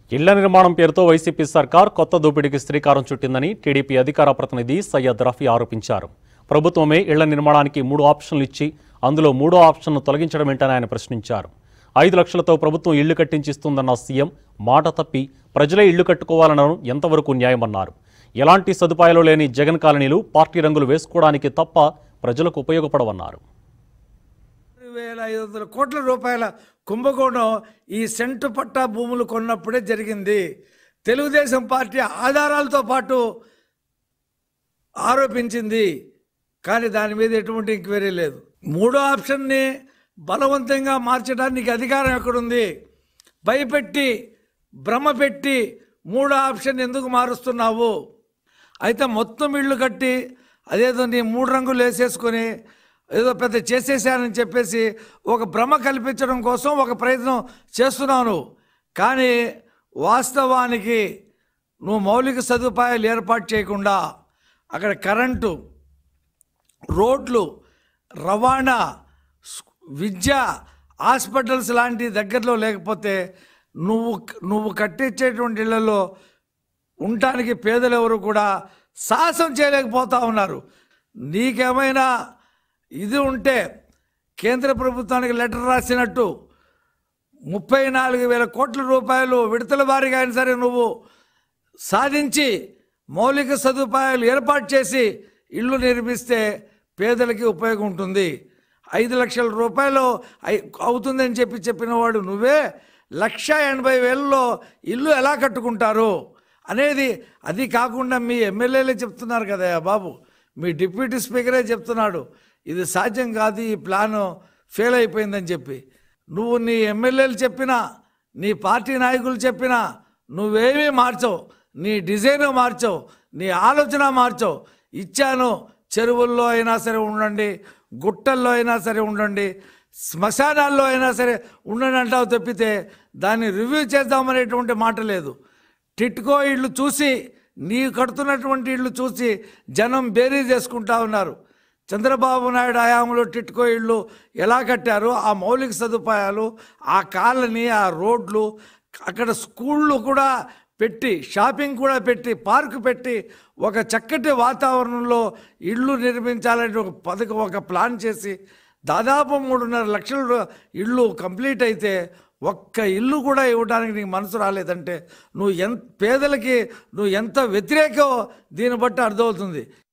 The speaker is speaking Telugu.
ఇళ్ల నిర్మాణం పేరుతో వైసీపీ సర్కార్ కొత్త దోపిడీకి శ్రీకారం చుట్టిందని టీడీపీ అధికార ప్రతినిధి సయ్యద్ రఫీ ఆరోపించారు ప్రభుత్వమే ఇళ్ల నిర్మాణానికి మూడు ఆప్షన్లు ఇచ్చి అందులో మూడో ఆప్షన్ను తొలగించడం ఏంటని ఆయన ప్రశ్నించారు ఐదు లక్షలతో ప్రభుత్వం ఇళ్లు కట్టించిస్తుందన్న సీఎం మాట తప్పి ప్రజలే ఇళ్లు కట్టుకోవాలనడం ఎంతవరకు న్యాయమన్నారు ఎలాంటి సదుపాయాలు లేని జగన్ కాలనీలు పార్టీ రంగులు వేసుకోవడానికి తప్ప ప్రజలకు ఉపయోగపడవన్నారు వేల ఐదు వందల కోట్ల రూపాయల కుంభకోణం ఈ సెంటు పట్టా భూములు కొన్నప్పుడే జరిగింది తెలుగుదేశం పార్టీ ఆధారాలతో పాటు ఆరోపించింది కానీ దాని మీద ఎటువంటి ఎంక్వైరీ లేదు మూడో ఆప్షన్ని బలవంతంగా మార్చడానికి అధికారం ఎక్కడుంది భయపెట్టి భ్రమ పెట్టి మూడో ఆప్షన్ ఎందుకు మారుస్తున్నావు అయితే మొత్తం ఇళ్ళు కట్టి అదేదో నీ మూడు రంగులు వేసేసుకొని ఏదో పెద్ద చేసేసానని చెప్పేసి ఒక భ్రమ కల్పించడం కోసం ఒక ప్రయత్నం చేస్తున్నాను కానీ వాస్తవానికి నువ్వు మౌలిక సదుపాయాలు ఏర్పాటు చేయకుండా అక్కడ కరెంటు రోడ్లు రవాణా స్- విద్య హాస్పిటల్స్ లాంటి దగ్గరలో లేకపోతే నువ్వు నువ్వు కట్టించేటువంటి ఇళ్లలో ఉండటానికి పేదలు ఎవరు కూడా సాహసం చేయలేకపోతా ఉన్నారు నీకేమైనా ఇది ఉంటే కేంద్ర ప్రభుత్వానికి లెటర్ రాసినట్టు ముప్పై నాలుగు వేల కోట్ల రూపాయలు విడతల వారీగా అయినా సరే నువ్వు సాధించి మౌలిక సదుపాయాలు ఏర్పాటు చేసి ఇల్లు నిర్మిస్తే పేదలకి ఉపయోగం ఉంటుంది ఐదు లక్షల రూపాయలు అయి- అవుతుందని చెప్పి చెప్పిన వాడు నువ్వే లక్ష ఎనభై వేలలో ఇల్లు ఎలా కట్టుకుంటారు అనేది అది కాకుండా మీ ఎమ్మెల్యేలే చెప్తున్నారు కదా బాబు మీ డిప్యూటీ స్పీకరే చెప్తున్నాడు ఇది సాధ్యం కాదు ఈ ప్లాను ఫెయిల్ అయిపోయిందని చెప్పి నువ్వు నీ ఎమ్మెల్యేలు చెప్పినా నీ పార్టీ నాయకులు చెప్పినా నువ్వేమీ మార్చవు నీ డిజైన్ మార్చవు నీ ఆలోచన మార్చవు ఇచ్చాను చెరువుల్లో అయినా సరే ఉండండి గుట్టల్లో అయినా సరే ఉండండి శ్మశానాల్లో అయినా సరే ఉండండి అంటావు తప్పితే దాన్ని రివ్యూ చేద్దామనేటువంటి మాట లేదు టిట్కో ఇళ్ళు చూసి నీ కడుతున్నటువంటి ఇళ్ళు చూసి జనం బేరీ చేసుకుంటా ఉన్నారు చంద్రబాబు నాయుడు హయాంలో టిట్కో ఇళ్ళు ఎలా కట్టారో ఆ మౌలిక సదుపాయాలు ఆ కాలనీ ఆ రోడ్లు అక్కడ స్కూళ్ళు కూడా పెట్టి షాపింగ్ కూడా పెట్టి పార్కు పెట్టి ఒక చక్కటి వాతావరణంలో ఇళ్ళు నిర్మించాలని ఒక పథకం ఒక ప్లాన్ చేసి దాదాపు మూడున్నర లక్షల ఇళ్ళు కంప్లీట్ అయితే ఒక్క ఇల్లు కూడా ఇవ్వడానికి నీకు మనసు రాలేదంటే నువ్వు ఎంత పేదలకి నువ్వు ఎంత వ్యతిరేకో దీన్ని బట్టి అర్థమవుతుంది